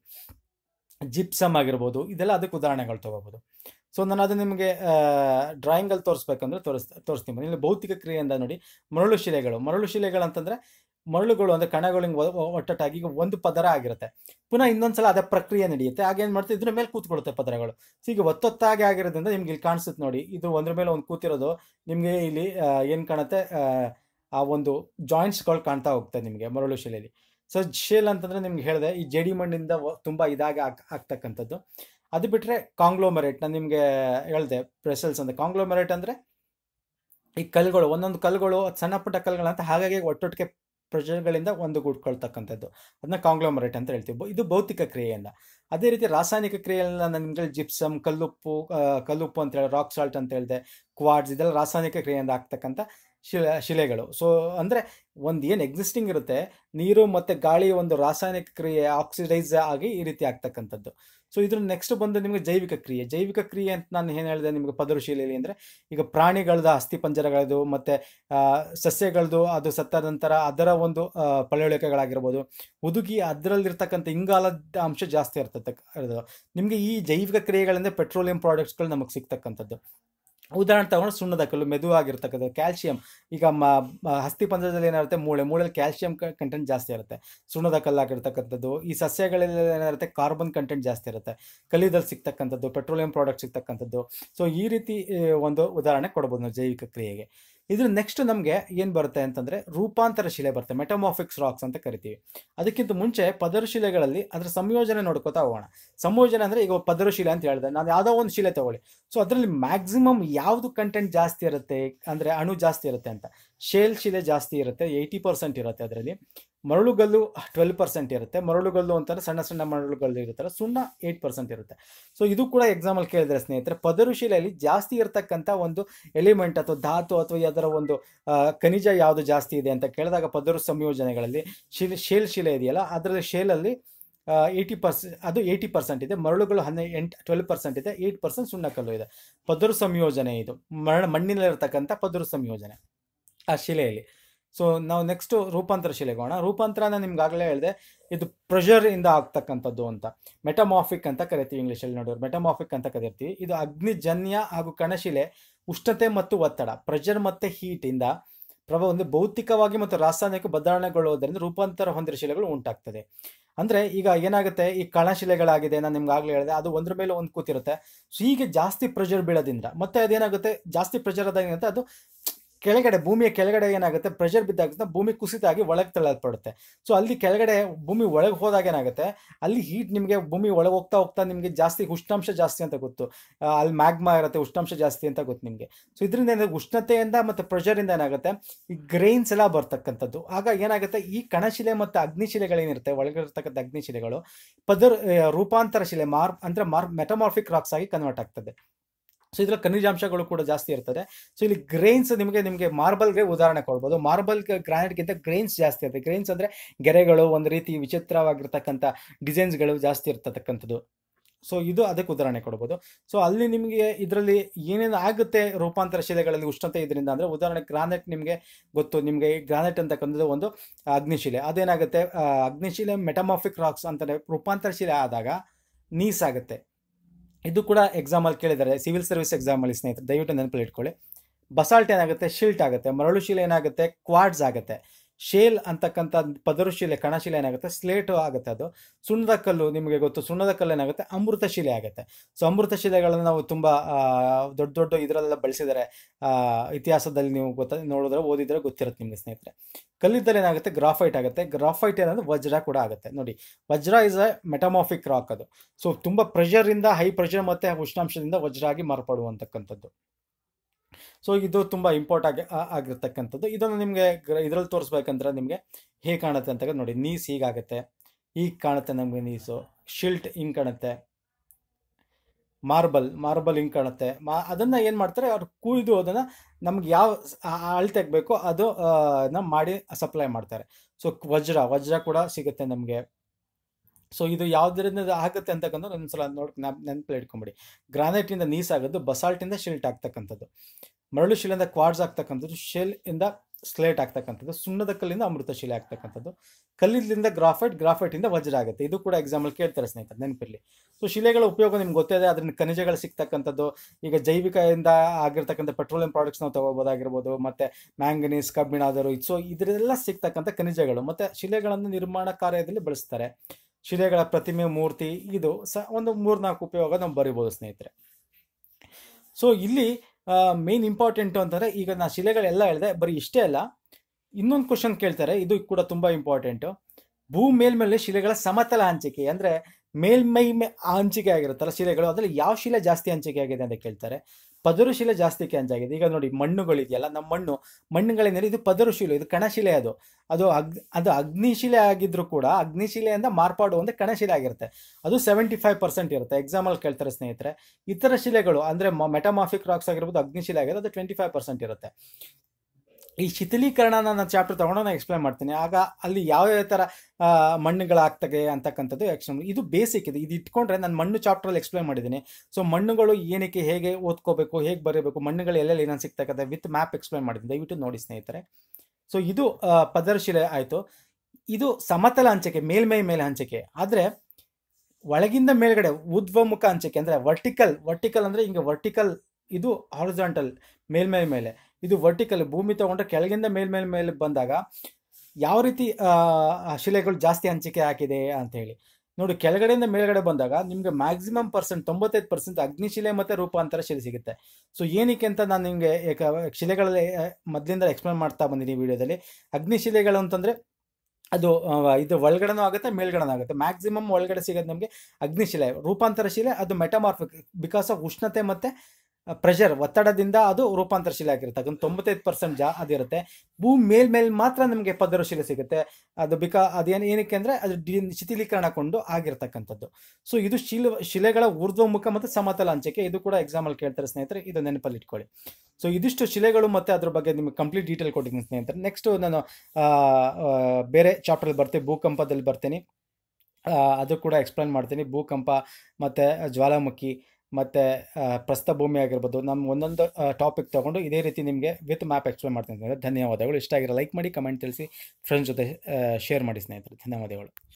ಜಿಪ್ಸಮ್ ಆಗಿರ್ಬೋದು ಇದೆಲ್ಲ ಅದಕ್ಕೆ ಉದಾಹರಣೆಗಳು ತಗೋಬೋದು ಸೊ ನಾನು ಅದು ನಿಮಗೆ ಡ್ರಾಯಿಂಗಲ್ಲಿ ತೋರಿಸ್ಬೇಕಂದ್ರೆ ತೋರಿಸ್ ತೋರಿಸ್ತೀನಿ ಇಲ್ಲಿ ಭೌತಿಕ ಕ್ರಿಯೆಯಿಂದ ನೋಡಿ ಮರಳು ಶಿಲೆಗಳು ಮರಳು ಶಿಲೆಗಳು ಅಂತಂದರೆ ಮರಳುಗಳು ಅಂದರೆ ಕಣಗಳು ಹಿಂಗೆ ಒಟ್ಟೊಟ್ಟಾಗಿ ಈಗ ಒಂದು ಪದರ ಆಗಿರುತ್ತೆ ಪುನಃ ಇನ್ನೊಂದ್ಸಲ ಅದೇ ಪ್ರಕ್ರಿಯೆ ನಡೆಯುತ್ತೆ ಆಗೇನು ಮಾಡ್ತೀವಿ ಇದ್ರ ಮೇಲೆ ಕೂತ್ಕೊಳ್ಳುತ್ತೆ ಪದರಗಳು ಸೊ ಈಗ ಒತ್ತೊತ್ತಾಗಿ ಆಗಿರೋದ್ರಿಂದ ನಿಮ್ಗೆ ಇಲ್ಲಿ ಕಾಣಿಸುತ್ತೆ ನೋಡಿ ಇದು ಒಂದ್ರ ಮೇಲೆ ಒಂದು ಕೂತಿರೋದು ನಿಮಗೆ ಇಲ್ಲಿ ಏನು ಕಾಣುತ್ತೆ ಆ, ಆ ಒಂದು ಜಾಯಿಂಟ್ಸ್ಗಳು ಕಾಣ್ತಾ ಹೋಗ್ತದೆ ನಿಮಗೆ ಮರಳು ಶಿಲೆಯಲ್ಲಿ ಸೊ ಶೇಲ್ ಅಂತಂದರೆ ನಿಮ್ಗೆ ಹೇಳಿದೆ ಈ ಜೇಡಿ ಮಣ್ಣಿಂದ ವ- ತುಂಬ ಇದಾಗಿ ಆಗ್ ಆಗ್ತಕ್ಕಂಥದ್ದು ಅದು ಬಿಟ್ಟರೆ ಕಾಂಗ್ಲೋಮರೇಟ್ ನಾನು ನಿಮಗೆ ಹೇಳಿದೆ ಪ್ರೆಸಲ್ಸ್ ಅಂತ ಕಾಂಗ್ಲೋಮರೇಟ್ ಅಂದರೆ ಈ ಕಲ್ಲುಗಳು ಒಂದೊಂದು ಕಲ್ಲುಗಳು ಸಣ್ಣ ಪುಟ್ಟ ಕಲ್ಲುಗಳಂತ ಹಾಗಾಗಿ ಒಟ್ಟೊಟ್ಟಿಗೆ ಪ್ರಜೆಗಳಿಂದ ಒಂದು ಗೂಡ್ಕೊಳ್ತಕ್ಕಂಥದ್ದು ಅದನ್ನ ಕಾಂಗ್ಲೋಮರೇಟ್ ಅಂತ ಹೇಳ್ತೀವಿ ಬ- ಇದು ಭೌತಿಕ ಕ್ರಿಯೆಯಿಂದ ಅದೇ ರೀತಿ ರಾಸಾಯನಿಕ ಕ್ರಿಯೆಯಲ್ಲಿ ನಾನು ನಿಮ್ಗೆ ಜಿಪ್ಸಮ್ ಕಲ್ಲುಪ್ಪು ಆ, ಕಲ್ಲುಪ್ಪು ಅಂತ ಹೇಳಿ ರಾಕ್ ಸಾಲ್ಟ್ ಅಂತ ಹೇಳಿದೆ ಕ್ವಾಡ್ಸ್ ಇದೆಲ್ಲ ರಾಸಾಯನಿಕ ಕ್ರಿಯೆಯಿಂದ ಆಗ್ತಕ್ಕಂಥ ಶಿಲೆ ಶಿಲೆಗಳು ಸೊ ಅಂದರೆ ಒಂದು ಏನು ಎಕ್ಸಿಸ್ಟಿಂಗ್ ಇರುತ್ತೆ ನೀರು ಮತ್ತು ಗಾಳಿ ಒಂದು ರಾಸಾಯನಿಕ ಕ್ರಿಯೆ ಆಕ್ಸಿಡೈಸ್ ಆಗಿ ಈ ರೀತಿ ಆಗ್ತಕ್ಕಂಥದ್ದು ಸೊ ಇದ್ರ ನೆಕ್ಸ್ಟ್ ಬಂದು ನಿಮಗೆ ಜೈವಿಕ ಕ್ರಿಯೆ ಜೈವಿಕ ಕ್ರಿಯೆ ಅಂತ ನಾನು ಏನು ಹೇಳಿದೆ ನಿಮಗೆ ಪದರು ಶಿಲೆಯಲ್ಲಿ ಅಂದರೆ ಈಗ ಪ್ರಾಣಿಗಳದ ಅಸ್ಥಿಪಂಜರಗಳದು ಮತ್ತು ಸಸ್ಯಗಳದು ಅದು ಸತ್ತ ನಂತರ ಅದರ ಒಂದು ಆ, ಪಳೆಯುಳಿಕೆಗಳಾಗಿರ್ಬೋದು ಹುದುಗಿ ಅದರಲ್ಲಿರ್ತಕ್ಕಂಥ ಇಂಗಾಲದ ಅಂಶ ಜಾಸ್ತಿ ಇರ್ತದೆ ಅದು ನಿಮಗೆ ಈ ಜೈವಿಕ ಕ್ರಿಯೆಗಳಿಂದ ಪೆಟ್ರೋಲಿಯಂ ಪ್ರಾಡಕ್ಟ್ಸ್ಗಳು ನಮಗೆ ಸಿಗ್ತಕ್ಕಂಥದ್ದು ಉದಾಹರಣೆ ತಗೊಂಡು ಸುಣ್ಣದ ಕಲ್ಲು ಮೆದುವಾಗಿರ್ತಕ್ಕಂಥದ್ದು ಕ್ಯಾಲ್ಶಿಯಂ ಈಗ ಮ ಮ- ಅಸ್ಥಿಪಂಜರದಲ್ಲಿ ಏನಿರುತ್ತೆ ಮೂಳೆ ಮೂಳೆಯಲ್ಲಿ ಕ್ಯಾಲ್ಶಿಯಂ ಕಂಟೆಂಟ್ ಜಾಸ್ತಿ ಇರುತ್ತೆ ಸುಣ್ಣದ ಕಲ್ಲಾಗಿರ್ತಕ್ಕಂಥದ್ದು ಈ ಸಸ್ಯಗಳಲ್ಲಿ ಏನಿರುತ್ತೆ ಕಾರ್ಬನ್ ಕಂಟೆಂಟ್ ಜಾಸ್ತಿ ಇರುತ್ತೆ ಕಲ್ಲಿದಲ್ಲಿ ಸಿಗ್ತಕ್ಕಂಥದ್ದು ಪೆಟ್ರೋಲಿಯಂ ಪ್ರಾಡಕ್ಟ್ ಸಿಗ್ತಕ್ಕಂಥದ್ದು ಸೊ ಈ ರೀತಿ ಆ, ಒಂದು ಉದಾಹರಣೆ ಕೊಡ್ಬೋದು ನಾವು ಜೈವಿಕ ಕ್ರಿಯೆಗೆ ಇದ್ರ ನೆಕ್ಸ್ಟ್ ನಮಗೆ ಏನು ಬರುತ್ತೆ ಅಂತಂದರೆ ರೂಪಾಂತರ ಶಿಲೆ ಬರುತ್ತೆ ಮೆಟಮಾಫಿಕ್ಸ್ ರಾಕ್ಸ್ ಅಂತ ಕರಿತೀವಿ ಅದಕ್ಕಿಂತ ಮುಂಚೆ ಪದರು ಶಿಲೆಗಳಲ್ಲಿ ಅದರ ಸಂಯೋಜನೆ ನೋಡ್ಕೋತಾ ಹೋಗೋಣ ಸಂಯೋಜನೆ ಅಂದರೆ ಈಗ ಪದರು ಶಿಲೆ ಅಂತ ಹೇಳಿದೆ ನಾನು ಯಾವುದೋ ಒಂದು ಶಿಲೆ ತಗೊಳ್ಳಿ ಸೊ ಅದರಲ್ಲಿ ಮ್ಯಾಕ್ಸಿಮಮ್ ಯಾವುದು ಕಂಟೆಂಟ್ ಜಾಸ್ತಿ ಇರುತ್ತೆ ಅಂದರೆ ಅಣು ಜಾಸ್ತಿ ಇರುತ್ತೆ ಅಂತ ಶೇಲ್ ಶಿಲೆ ಜಾಸ್ತಿ ಇರುತ್ತೆ ಏಯ್ಟಿ ಪರ್ಸೆಂಟ್ ಇರುತ್ತೆ ಅದರಲ್ಲಿ ಮರಳುಗಲ್ಲು ಟ್ವೆಲ್ ಪರ್ಸೆಂಟ್ ಇರುತ್ತೆ ಮರಳುಗಲ್ಲು ಅಂತಾರೆ ಸಣ್ಣ ಸಣ್ಣ ಮರಳುಗಲ್ಲು ಇರುತ್ತಲ್ಲ ಸುಣ್ಣ ಏಯ್ಟ್ ಪರ್ಸೆಂಟ್ ಇರುತ್ತೆ ಸೊ ಇದು ಕೂಡ ಎಕ್ಸಾಂಪಲ್ ಕೇಳಿದ್ರೆ ಸ್ನೇಹಿತರೆ ಪದರು ಶಿಲೆಯಲ್ಲಿ ಜಾಸ್ತಿ ಇರತಕ್ಕಂಥ ಒಂದು ಎಲಿಮೆಂಟ್ ಅಥವಾ ಧಾತು ಅಥವಾ ಅದರ ಒಂದು ಆ, ಖನಿಜ ಯಾವುದು ಜಾಸ್ತಿ ಇದೆ ಅಂತ ಕೇಳಿದಾಗ ಪದರು ಸಂಯೋಜನೆಗಳಲ್ಲಿ ಶಿಲೆ ಶೇಲ್ ಶಿಲೆ ಇದೆಯಲ್ಲ ಅದರಲ್ಲಿ ಶೇಲಲ್ಲಿ ಏಯ್ಟಿ ಪರ್ಸೆಂಟ್ ಅದು ಏಯ್ಟಿ ಪರ್ಸೆಂಟ್ ಇದೆ ಮರಳುಗಳು ಹನ್ನೆ ಎಂಟು ಟ್ವೆಲ್ ಪರ್ಸೆಂಟ್ ಇದೆ ಏಯ್ಟ್ ಪರ್ಸೆಂಟ್ ಸುಣ್ಣಕಲ್ಲು ಇದೆ ಪದರು ಸಂಯೋಜನೆ ಇದು ಮರಳ ಮಣ್ಣಿನಲ್ಲಿರ್ತಕ್ಕಂಥ ಪದರು ಸಂಯೋಜನೆ ಆ ಶಿಲೆಯಲ್ಲಿ ಸೊ ನಾವು ನೆಕ್ಸ್ಟು ರೂಪಾಂತರ ಶಿಲೆಗೆ ಹೋಗೋಣ ರೂಪಾಂತರನ ನಿಮ್ಗೆ ಆಗಲೇ ಹೇಳಿದೆ ಇದು ಪ್ರೆಷರ್ ಇಂದ ಆಗ್ತಕ್ಕಂಥದ್ದು ಅಂತ ಮೆಟಮಾಫಿಕ್ ಅಂತ ಕರಿತೀವಿ ಇಂಗ್ಲೀಷಲ್ಲಿ ನೋಡೋರು ಮೆಟಮಾಫಿಕ್ ಅಂತ ಕರಿತೀವಿ ಇದು ಅಗ್ನಿಜನ್ಯ ಹಾಗೂ ಕಣಶಿಲೆ ಉಷ್ಣತೆ ಮತ್ತು ಒತ್ತಡ ಪ್ರೆಷರ್ ಮತ್ತು ಹೀಟಿಂದ ಪ್ರಭಾವ ಒಂದು ಭೌತಿಕವಾಗಿ ಮತ್ತು ರಾಸಾಯನಿಕ ಬದಲಾವಣೆಗೊಳ್ಳುವುದರಿಂದ ರೂಪಾಂತರ ಹೊಂದಿರೋ ಶಿಲೆಗಳು ಉಂಟಾಗ್ತದೆ ಅಂದರೆ ಈಗ ಏನಾಗುತ್ತೆ ಈ ಕಣಶಿಲೆಗಳಾಗಿದೆ ನಾನು ನಿಮ್ಗೆ ಆಗಲೇ ಹೇಳಿದೆ ಅದು ಒಂದ್ರ ಮೇಲೆ ಒಂದು ಕೂತಿರುತ್ತೆ ಸೊ ಹೀಗೆ ಜಾಸ್ತಿ ಪ್ರೆಷರ್ ಬೀಳೋದ್ರಿಂದ ಮತ್ತೆ ಅದೇನಾಗುತ್ತೆ ಜಾಸ್ತಿ ಪ್ರೆಷರ್ ಆದಾಗ ಏನಾಗುತ್ತೆ ಅದು ಕೆಳಗಡೆ ಭೂಮಿಯ ಕೆಳಗಡೆ ಏನಾಗುತ್ತೆ ಪ್ರೆಷರ್ ಬಿದ್ದಾಗ ಭೂಮಿ ಕುಸಿತ ಆಗಿ ಒಳಗೆ ತಳ್ಳಲ್ಪಡುತ್ತೆ ಸೊ ಅಲ್ಲಿ ಕೆಳಗಡೆ ಭೂಮಿ ಒಳಗೆ ಹೋದಾಗ ಏನಾಗುತ್ತೆ ಅಲ್ಲಿ ಹೀಟ್ ನಿಮಗೆ ಭೂಮಿ ಒಳಗೆ ಹೋಗ್ತಾ ಹೋಗ್ತಾ ನಿಮಗೆ ಜಾಸ್ತಿ ಉಷ್ಣಾಂಶ ಜಾಸ್ತಿ ಅಂತ ಗೊತ್ತು ಆ, ಅಲ್ಲಿ ಮ್ಯಾಗ್ಮಾ ಇರುತ್ತೆ ಉಷ್ಣಾಂಶ ಜಾಸ್ತಿ ಅಂತ ಗೊತ್ತು ನಿಮಗೆ ಸೊ ಇದರಿಂದ ಏನಾಗುತ್ತೆ ಉಷ್ಣತೆಯಿಂದ ಮತ್ತು ಪ್ರೆಷರಿಂದ ಏನಾಗುತ್ತೆ ಈ ಗ್ರೈನ್ಸ್ ಎಲ್ಲ ಬರ್ತಕ್ಕಂಥದ್ದು ಆಗ ಏನಾಗುತ್ತೆ ಈ ಕಣಶಿಲೆ ಮತ್ತು ಅಗ್ನಿಶಿಲೆಗಳೇನಿರುತ್ತೆ ಒಳಗಿರ್ತಕ್ಕಂಥ ಅಗ್ನಿಶಿಲೆಗಳು ಪದರ ಆ, ರೂಪಾಂತರ ಶಿಲೆ ಮಾರ್ ಅಂದರೆ ಮಾರ್ ಮೆಟಮಾರ್ಫಿಕ್ ರಾಕ್ಸ್ ಆಗಿ ಕನ್ವರ್ಟ್ ಆಗ್ತದೆ ಸೊ ಇದರ ಖನಿಜಾಂಶಗಳು ಕೂಡ ಜಾಸ್ತಿ ಇರ್ತದೆ ಸೊ ಇಲ್ಲಿ ಗ್ರೈನ್ಸ್ ನಿಮಗೆ ನಿಮಗೆ ಮಾರ್ಬಲ್ಗೆ ಉದಾಹರಣೆ ಕೊಡ್ಬೋದು ಮಾರ್ಬಲ್ ಗ್ರಾನೈಟ್ಗಿಂತ ಗ್ರೈನ್ಸ್ ಜಾಸ್ತಿ ಇರುತ್ತೆ ಗ್ರೈನ್ಸ್ ಅಂದರೆ ಗೆರೆಗಳು ಒಂದು ರೀತಿ ವಿಚಿತ್ರವಾಗಿರ್ತಕ್ಕಂಥ ಡಿಸೈನ್ಸ್ಗಳು ಜಾಸ್ತಿ ಇರ್ತಕ್ಕಂಥದ್ದು ಸೊ ಇದು ಅದಕ್ಕೆ ಉದಾಹರಣೆ ಕೊಡ್ಬೋದು ಸೊ ಅಲ್ಲಿ ನಿಮಗೆ ಇದರಲ್ಲಿ ಏನೇನು ಆಗುತ್ತೆ ರೂಪಾಂತರ ಶಿಲೆಗಳಲ್ಲಿ ಉಷ್ಣತೆ ಇದರಿಂದ ಅಂದರೆ ಉದಾಹರಣೆ ಗ್ರಾನೈಟ್ ನಿಮಗೆ ಗೊತ್ತು ನಿಮಗೆ ಗ್ರಾನೈಟ್ ಅಂತಕ್ಕಂಥದ್ದು ಒಂದು ಅಗ್ನಿಶಿಲೆ ಅದೇನಾಗುತ್ತೆ ಆ, ಅಗ್ನಿಶಿಲೆ ಮೆಟಮಾಫಿಕ್ ರಾಕ್ಸ್ ಅಂತಾರೆ ರೂಪಾಂತರ ಶಿಲೆ ಆದಾಗ ನೀಸ್ ಆಗುತ್ತೆ ಇದು ಕೂಡ ಎಕ್ಸಾಮಲ್ಲಿ ಕೇಳಿದ್ದಾರೆ ಸಿವಿಲ್ ಸರ್ವಿಸ್ ಎಕ್ಸಾಮಲ್ಲಿ ಸ್ನೇಹಿತರೆ ದಯವಿಟ್ಟು ನೆನಪಲ್ಲಿ ಇಟ್ಕೊಳ್ಳಿ ಬಸಾಲ್ಟ್ ಏನಾಗುತ್ತೆ ಶಿಲ್ಟ್ ಆಗುತ್ತೆ ಮರಳು ಶಿಲೆ ಏನಾಗುತ್ತೆ ಕ್ವಾಡ್ಸ್ ಆಗುತ್ತೆ ಶೇಲ್ ಅಂತಕ್ಕಂಥ ಪದರು ಶಿಲೆ ಕಣಶಿಲೆ ಏನಾಗುತ್ತೆ ಸ್ಲೇಟು ಆಗುತ್ತೆ ಅದು ಸುಣ್ಣದ ಕಲ್ಲು ನಿಮಗೆ ಗೊತ್ತು ಸುಣ್ಣದ ಕಲ್ಲು ಏನಾಗುತ್ತೆ ಅಮೃತ ಶಿಲೆ ಆಗುತ್ತೆ ಸೊ ಅಮೃತ ಶಿಲೆಗಳನ್ನು ನಾವು ತುಂಬ ದೊಡ್ಡ ದೊಡ್ಡ ಇದರಲ್ಲೆಲ್ಲ ಬಳಸಿದ್ದಾರೆ ಆ, ಇತಿಹಾಸದಲ್ಲಿ ನೀವು ಗೊತ್ತ ನೋಡಿದ್ರೆ ಓದಿದ್ರೆ ಗೊತ್ತಿರುತ್ತೆ ನಿಮಗೆ ಸ್ನೇಹಿತರೆ ಕಲ್ಲಿದ್ದಲ್ಲಿ ಏನಾಗುತ್ತೆ ಗ್ರಾಫೈಟ್ ಆಗುತ್ತೆ ಗ್ರಾಫೈಟ್ ಏನಂದ್ರೆ ವಜ್ರ ಕೂಡ ಆಗುತ್ತೆ ನೋಡಿ ವಜ್ರ ಇಸ್ ಅ ಮೆಟಮಾಫಿಕ್ ರಾಕ್ ಅದು ಸೊ ತುಂಬ ಪ್ರೆಷರಿಂದ ಹೈ ಪ್ರೆಷರ್ ಮತ್ತು ಉಷ್ಣಾಂಶದಿಂದ ವಜ್ರ ಆಗಿ ಮಾರ್ಪಡುವಂತಕ್ಕಂಥದ್ದು ಸೊ ಇದು ತುಂಬ ಇಂಪಾರ್ಟ್ ಆಗಿ ಆ- ಆಗಿರ್ತಕ್ಕಂಥದ್ದು ಇದನ್ನು ನಿಮಗೆ ಇದರಲ್ಲಿ ತೋರಿಸ್ಬೇಕಂದ್ರೆ ನಿಮಗೆ ಹೇಗೆ ಕಾಣುತ್ತೆ ಅಂತ ನೋಡಿ ನೀಸ್ ಹೀಗಾಗುತ್ತೆ ಈಗ ಕಾಣುತ್ತೆ ನಮಗೆ ನೀಸು ಶಿಲ್ಟ್ ಹಿಂಗೆ ಕಾಣುತ್ತೆ ಮಾರ್ಬಲ್ ಮಾರ್ಬಲ್ ಹಿಂಗೆ ಕಾಣುತ್ತೆ ಮಾ ಅದನ್ನು ಏನು ಮಾಡ್ತಾರೆ ಅವ್ರು ಕುಯ್ದು ಅದನ್ನು ನಮ್ಗೆ ಯಾವ ಸ್- ಆ- ಆ ಅಳತೆಗೆ ಬೇಕೋ ಅದು ಆ, ನ ಮಾಡಿ ಸಪ್ಲೈ ಮಾಡ್ತಾರೆ ಸೊ ವಜ್ರ ವಜ್ರ ಕೂಡ ಸಿಗುತ್ತೆ ನಮಗೆ ಸೊ ಇದು ಯಾವುದರಿಂದ ಆಗುತ್ತೆ ಅಂತಕ್ಕಂಥ ಒಂದ್ಸಲ ನೋಡಿ ನೆನಪಲ್ಲಿ ಇಟ್ಕೊಂಬಿಡಿ ಗ್ರಾನೈಟಿಂದ ನೀಸ್ ಆಗೋದು ಬಸಾಲ್ಟಿಂದ ಶಿಲ್ಟ್ ಆಗ್ತಕ್ಕಂಥದ್ದು ಮರಳು ಶಿಲೆಯಿಂದ ಕ್ವಾಡ್ಸ್ ಆಗ್ತಕ್ಕಂಥದ್ದು ಶೆಲ್ ಇಂದ ಸ್ಲೇಟ್ ಆಗ್ತಕ್ಕಂಥದ್ದು ಸುಣ್ಣದ ಕಲ್ಲಿಂದ ಅಮೃತ ಶಿಲೆ ಆಗ್ತಕ್ಕಂಥದ್ದು ಕಲ್ಲಿಂದ ಗ್ರಾಫೈಟ್ ಗ್ರಾಫೈಟಿಂದ ವಜ್ರ ಆಗುತ್ತೆ ಇದು ಕೂಡ ಎಕ್ಸಾಂಪಲ್ ಕೇಳ್ತಾರೆ ಸ್ನೇಹಿತರೆ ನೆನಪಿರಲಿ ಸೊ ಶಿಲೆಗಳ ಉಪಯೋಗ ನಿಮ್ಗೆ ಗೊತ್ತಿದೆ ಅದರಿಂದ ಖನಿಜಗಳು ಸಿಗ್ತಕ್ಕಂಥದ್ದು ಈಗ ಜೈವಿಕದಿಂದ ಆಗಿರ್ತಕ್ಕಂಥ ಪೆಟ್ರೋಲಿಯಂ ಪ್ರಾಡಕ್ಟ್ಸ್ ನಾವು ತಗೋಬೋದಾಗಿರ್ಬೋದು ಮತ್ತೆ ಮ್ಯಾಂಗನೀಸ್ ಕಬ್ಬಿಣ ಆದರು ಸೊ ಇದರೆಲ್ಲ ಸಿಗ್ತಕ್ಕಂಥ ಖನಿಜಗಳು ಮತ್ತೆ ಶಿಲೆಗಳನ್ನು ನಿರ್ಮಾಣ ಕಾರ್ಯದಲ್ಲಿ ಬಳಸ್ತಾರೆ ಶಿಲೆಗಳ ಪ್ರತಿಮೆ ಮೂರ್ತಿ ಇದು ಸ ಒಂದು ಮೂರ್ನಾಲ್ಕು ಉಪಯೋಗ ನಾವು ಬರಿಬೋದು ಸ್ನೇಹಿತರೆ ಸೊ ಇಲ್ಲಿ ಮೇನ್ ಇಂಪಾರ್ಟೆಂಟು ಅಂತಂದರೆ ಈಗ ನಾ ಶಿಲೆಗಳೆಲ್ಲ ಹೇಳಿದೆ ಬರೀ ಇಷ್ಟೇ ಅಲ್ಲ ಇನ್ನೊಂದು ಕ್ವಶನ್ ಕೇಳ್ತಾರೆ ಇದು ಕೂಡ ತುಂಬ ಇಂಪಾರ್ಟೆಂಟು ಭೂ ಮೇಲ್ಮೇಲೆ ಶಿಲೆಗಳ ಸಮತಲ ಹಂಚಿಕೆ ಅಂದರೆ ಮೇಲ್ಮೈ ಮೇ ಹಂಚಿಕೆ ಆಗಿರುತ್ತಲ್ಲ ಶಿಲೆಗಳು ಅದರಲ್ಲಿ ಯಾವ ಶಿಲೆ ಜಾಸ್ತಿ ಹಂಚಿಕೆ ಆಗಿದೆ ಅಂತ ಕೇಳ್ತಾರೆ ಪದರು ಶಿಲೆ ಜಾಸ್ತಿ ಹಂಚಾಗಿದೆ ಈಗ ನೋಡಿ ಮಣ್ಣುಗಳಿದೆಯಲ್ಲ ನಮ್ಮ ಮಣ್ಣು ಮಣ್ಣುಗಳೇನಿದೆ ಇದು ಪದರು ಶಿಲೆ ಇದು ಕಣಶಿಲೆ ಅದು ಅದು ಅಗ್ ಅದು ಅಗ್ನಿಶಿಲೆ ಆಗಿದ್ರು ಕೂಡ ಅಗ್ನಿಶಿಲೆಯಿಂದ ಮಾರ್ಪಾಡುವಂಥ ಕಣಶಿಲೆ ಆಗಿರುತ್ತೆ ಅದು ಸೆವೆಂಟಿ ಫೈವ್ ಪರ್ಸೆಂಟ್ ಇರುತ್ತೆ ಎಕ್ಸಾಮಲ್ಲಿ ಕೇಳ್ತಾರೆ ಸ್ನೇಹಿತರೆ ಇತರ ಶಿಲೆಗಳು ಅಂದರೆ ಮೆಟಮಾಫಿಕ್ ರಾಕ್ಸ್ ಆಗಿರ್ಬೋದು ಅಗ್ನಿಶಿಲೆ ಆಗಿರೋದು ಅದು ಟ್ವೆಂಟಿ ಫೈವ್ ಪರ್ಸೆಂಟ್ ಇರುತ್ತೆ ಈ ಶಿಥಿಲೀಕರಣ ನಾನು ಚಾಪ್ಟರ್ ತಗೊಂಡು ನಾನು ಎಕ್ಸ್ಪ್ಲೈನ್ ಮಾಡ್ತೀನಿ ಆಗ ಅಲ್ಲಿ ಯಾವ ಯಾವ ಥರ ಆ, ಮಣ್ಣುಗಳಾಗ್ತವೆ ಅಂತಕ್ಕಂಥದ್ದು ಎಕ್ಸ್ಪ್ಲೈನ್ ಇದು ಬೇಸಿಕ್ ಇದೆ ಇದು ಇಟ್ಕೊಂಡ್ರೆ ನಾನು ಮಣ್ಣು ಚಾಪ್ಟ್ರಲ್ಲಿ ಎಕ್ಸ್ಪ್ಲೈನ್ ಮಾಡಿದ್ದೀನಿ ಸೊ ಮಣ್ಣುಗಳು ಏನಕ್ಕೆ ಹೇಗೆ ಓದ್ಕೋಬೇಕು ಹೇಗೆ ಬರೀಬೇಕು ಮಣ್ಣುಗಳು ಎಲ್ಲೆಲ್ಲಿ ಏನೇನು ಸಿಗ್ತಕ್ಕಂಥ ವಿತ್ ಮ್ಯಾಪ್ ಎಕ್ಸ್ಪ್ಲೈನ್ ಮಾಡಿದ್ದೀನಿ ದಯವಿಟ್ಟು ನೋಡಿ ಸ್ನೇಹಿತರೆ ಸೊ ಇದು ಆ, ಪದರ ಶಿಲೆ ಆಯಿತು ಇದು ಸಮತಲ ಹಂಚಿಕೆ ಮೇಲ್ಮೈ ಮೇಲೆ ಹಂಚಿಕೆ ಆದರೆ ಒಳಗಿಂದ ಮೇಲ್ಗಡೆ ಊರ್ಧ್ವಮುಖ ಹಂಚಿಕೆ ಅಂದರೆ ವರ್ಟಿಕಲ್ ವರ್ಟಿಕಲ್ ಅಂದರೆ ಹಿಂಗೆ ವರ್ಟಿಕಲ್ ಇದು ಹಾರಿಜಾಂಟಲ್ ಮೇಲ್ಮೈ ಮೇಲೆ ಇದು ವರ್ಟಿಕಲ್ ಭೂಮಿ ತಗೊಂಡ್ರೆ ಕೆಳಗಿಂದ ಮೇಲ್ಮೇಲ್ ಮೇಲೆ ಬಂದಾಗ ಯಾವ ರೀತಿ ಆ, ಆ ಶಿಲೆಗಳು ಜಾಸ್ತಿ ಹಂಚಿಕೆ ಹಾಕಿದೆ ಅಂತ ಹೇಳಿ ನೋಡಿ ಕೆಳಗಡೆಯಿಂದ ಮೇಲ್ಗಡೆ ಬಂದಾಗ ನಿಮಗೆ ಮ್ಯಾಕ್ಸಿಮಮ್ ಪರ್ಸೆಂಟ್ ತೊಂಬತ್ತೈದು ಪರ್ಸೆಂಟ್ ಅಗ್ನಿಶಿಲೆ ಮತ್ತು ರೂಪಾಂತರ ಶಿಲೆ ಸಿಗುತ್ತೆ ಸೊ ಏನಕ್ಕೆ ಅಂತ ನಾನು ನಿಮಗೆ ಶಿಲೆಗಳಲ್ಲಿ ಆ, ಮೊದಲಿಂದ ಎಕ್ಸ್ಪ್ಲೇನ್ ಮಾಡ್ತಾ ಬಂದಿದ್ದೀನಿ ವಿಡಿಯೋದಲ್ಲಿ ಅಗ್ನಿಶಿಲೆಗಳು ಅಂತಂದರೆ ಅದು ಆ, ಇದು ಒಳಗಡೆನೂ ಆಗುತ್ತೆ ಮೇಲ್ಗಡೆನೂ ಆಗುತ್ತೆ ಮ್ಯಾಕ್ಸಿಮಮ್ ಒಳಗಡೆ ಸಿಗೋದು ನಮಗೆ ಅಗ್ನಿಶಿಲೆ ರೂಪಾಂತರ ಶಿಲೆ ಅದು ಮೆಟಮಾರ್ಫಿಕ್ ಬಿಕಾಸ್ ಆಫ್ ಉಷ್ಣತೆ ಮತ್ತು ಪ್ರೆಷರ್ ಒತ್ತಡದಿಂದ ಅದು ರೂಪಾಂತರ ಶಿಲೆ ಆಗಿರುತ್ತೆ ಅದೊಂದು ತೊಂಬತ್ತೈದು ಪರ್ಸೆಂಟ್ ಜಾ ಅದಿರುತ್ತೆ ಭೂಮಿ ಮೇಲ್ಮೇಲೆ ಮಾತ್ರ ನಮಗೆ ಪದರ ಶಿಲೆ ಸಿಗುತ್ತೆ ಅದು ಬಿಕಾ ಅದೇನು ಏನಕ್ಕೆ ಅಂದರೆ ಅದು ಡಿ ಶಿಥಿಲೀಕರಣಗೊಂಡು ಆಗಿರ್ತಕ್ಕಂಥದ್ದು ಸೊ ಇದು ಶಿಲೆ ಶಿಲೆಗಳ ಊರ್ಧ್ವಮುಖ ಮತ್ತು ಸಮತಲ ಹಂಚಿಕೆ ಇದು ಕೂಡ ಎಕ್ಸಾಮಲ್ಲಿ ಕೇಳ್ತಾರೆ ಸ್ನೇಹಿತರೆ ಇದು ನೆನಪಲ್ಲಿ ಇಟ್ಕೊಳ್ಳಿ ಸೊ ಇದಿಷ್ಟು ಶಿಲೆಗಳು ಮತ್ತು ಅದ್ರ ಬಗ್ಗೆ ನಿಮಗೆ ಕಂಪ್ಲೀಟ್ ಡೀಟೇಲ್ ಕೊಟ್ಟಿದ್ದೀನಿ ಸ್ನೇಹಿತರೆ ನೆಕ್ಸ್ಟು ನಾನು ಆ, ಆ, ಬೇರೆ ಚಾಪ್ಟ್ರಲ್ಲಿ ಬರ್ತೀನಿ ಭೂಕಂಪದಲ್ಲಿ ಬರ್ತೀನಿ ಆ, ಅದು ಕೂಡ ಎಕ್ಸ್ಪ್ಲೇನ್ ಮಾಡ್ತೀನಿ ಭೂಕಂಪ ಮತ್ತು ಜ್ವಾಲಾಮುಖಿ ಮತ್ತು ಪ್ರಸ್ಥಭೂಮಿ ಆಗಿರ್ಬೋದು ನಮ್ಮ ಒಂದೊಂದು ಟಾಪಿಕ್ ತೊಗೊಂಡು ಇದೇ ರೀತಿ ನಿಮಗೆ ವಿತ್ ಮ್ಯಾಪ್ ಎಕ್ಸ್ಪ್ಲೇನ್ ಮಾಡ್ತೀನಿ ಸ್ನೇಹಿತರೆ ಧನ್ಯವಾದಗಳು ಇಷ್ಟ ಆಗಿರೋ ಲೈಕ್ ಮಾಡಿ ಕಮೆಂಟ್ ತಿಳಿಸಿ ಫ್ರೆಂಡ್ಸ್ ಜೊತೆ ಶೇರ್ ಮಾಡಿ ಸ್ನೇಹಿತರೆ ಧನ್ಯವಾದಗಳು